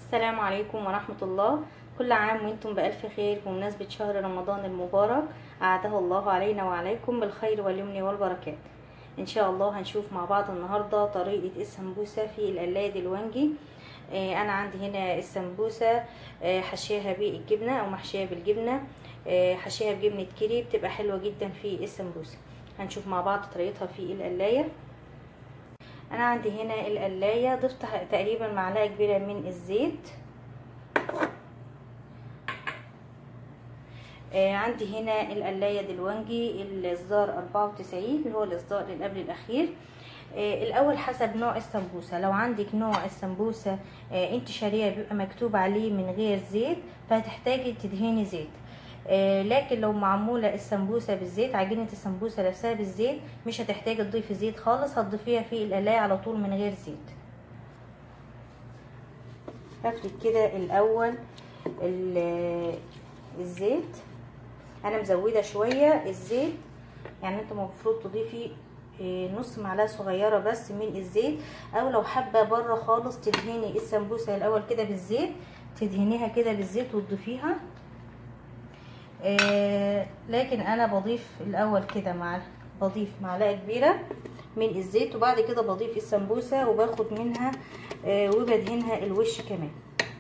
السلام عليكم ورحمة الله كل عام وانتم بألف خير بمناسبة شهر رمضان المبارك أعاده الله علينا وعليكم بالخير واليمن والبركات ان شاء الله هنشوف مع بعض النهاردة طريقة السمبوسة في القلاية الونجي آه، انا عندي هنا السمبوسة آه، حشيها بالجبنة او محشية بالجبنة آه، حشيها بجبنة كيري بتبقى حلوة جدا في السمبوسة هنشوف مع بعض طريقتها في القلاية انا عندي هنا القلاية ضفت تقريبا معلقة كبيرة من الزيت آه عندي هنا القلاية دلونجي الاصدار 94 اللي هو الاصدار اللي قبل الاخير آه الاول حسب نوع السمبوسه لو عندك نوع السمبوسه آه انت شاريه بيبقى مكتوب عليه من غير زيت فهتحتاجي تدهني زيت آه لكن لو معموله السمبوسه بالزيت عجينه السمبوسه نفسها بالزيت مش هتحتاجي تضيفي زيت خالص هتضيفيها في القلايه على طول من غير زيت هفرد كده الاول الزيت انا مزوده شويه الزيت يعني انت المفروض تضيفي نص معلقه صغيره بس من الزيت او لو حابه بره خالص تدهني السمبوسه الاول كده بالزيت تدهنيها كده بالزيت وتضيفيها آه لكن انا بضيف الاول كده مع بضيف معلقه كبيره من الزيت وبعد كده بضيف السمبوسه وباخد منها آه وبدهنها الوش كمان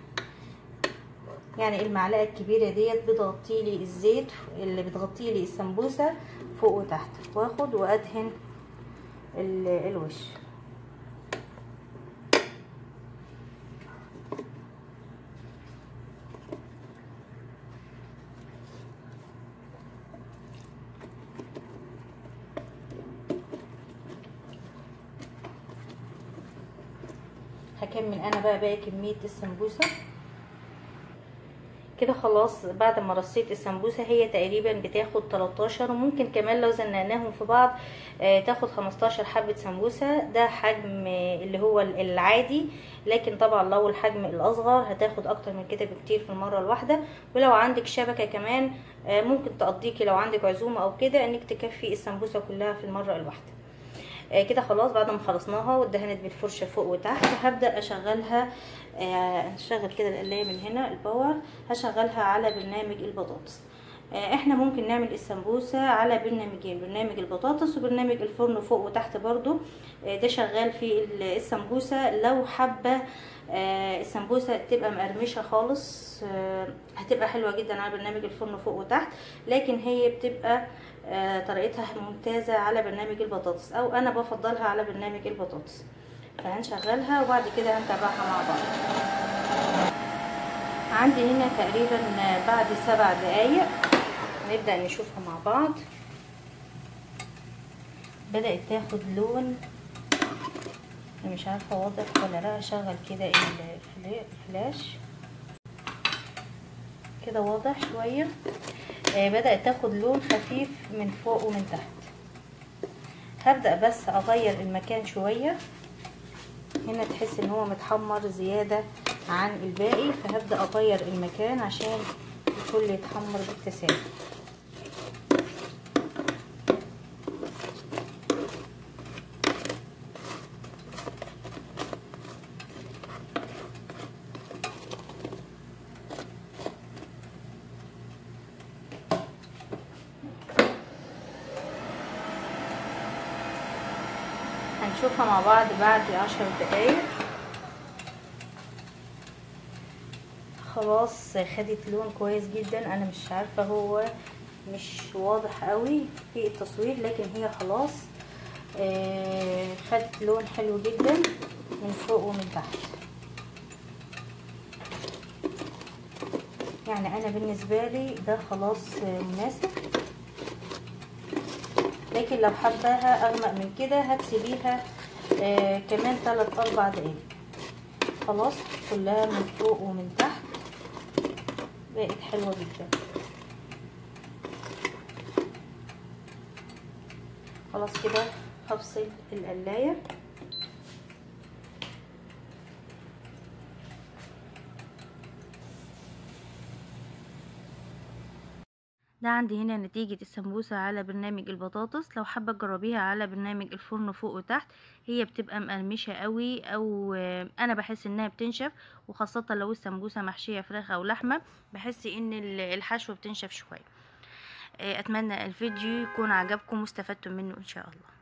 يعني المعلقه الكبيره ديت بتغطي لي الزيت اللي بتغطي لي السمبوسه فوق وتحت واخد وادهن الوش هكمل انا بقى باقي كميه السمبوسه كده خلاص بعد ما رصيت السمبوسه هي تقريبا بتاخد 13 وممكن كمان لو زنقناهم في بعض آه تاخد 15 حبه سمبوسه ده حجم اللي هو العادي لكن طبعا لو الحجم الاصغر هتاخد اكتر من كده بكتير في المره الواحده ولو عندك شبكه كمان آه ممكن تقضيكي لو عندك عزومه او كده انك تكفي السمبوسه كلها في المره الواحده آه كده خلاص بعد ما خلصناها وادهنت بالفرشه فوق وتحت هبدا اشغلها هشغل كده القلايه من هنا الباور هشغلها على برنامج البطاطس آه احنا ممكن نعمل السمبوسه على برنامجين برنامج البطاطس وبرنامج الفرن فوق وتحت برضو آه ده شغال في السمبوسه لو حابه آه السمبوسه تبقى مقرمشه خالص هتبقى حلوه جدا على برنامج الفرن فوق وتحت لكن هي بتبقى طريقتها ممتازه على برنامج البطاطس او انا بفضلها على برنامج البطاطس فهنشغلها وبعد كده هنتابعها مع بعض عندي هنا تقريبا بعد سبع دقايق نبدأ نشوفها مع بعض بدأت تاخد لون مش عارفة واضح ولا لا اشغل كده الفلاش كده واضح شوية آه بدأت تاخد لون خفيف من فوق ومن تحت هبدأ بس اغير المكان شوية هنا تحس ان هو متحمر زيادة عن الباقي فهبدأ اغير المكان عشان الكل يتحمر بالتساوي هنشوفها مع بعض بعد عشر دقايق خلاص خدت لون كويس جدا انا مش عارفة هو مش واضح قوي في التصوير لكن هي خلاص آه خدت لون حلو جدا من فوق ومن تحت يعني انا بالنسبة لي ده خلاص مناسب لكن لو حباها اغمق من كده هتسيبيها آه كمان 3 4 دقايق خلاص كلها من فوق ومن تحت بقت حلوه جدا خلاص كده هفصل القلايه ده ده عندي هنا نتيجة السمبوسة على برنامج البطاطس لو حابة تجربيها على برنامج الفرن فوق وتحت هي بتبقى مقرمشة قوي او آه، انا بحس انها بتنشف وخاصة لو السمبوسة محشية فراخ او لحمة بحس ان ال- الحشوة بتنشف شوية آه، اتمنى الفيديو يكون عجبكم واستفدتم منه ان شاء الله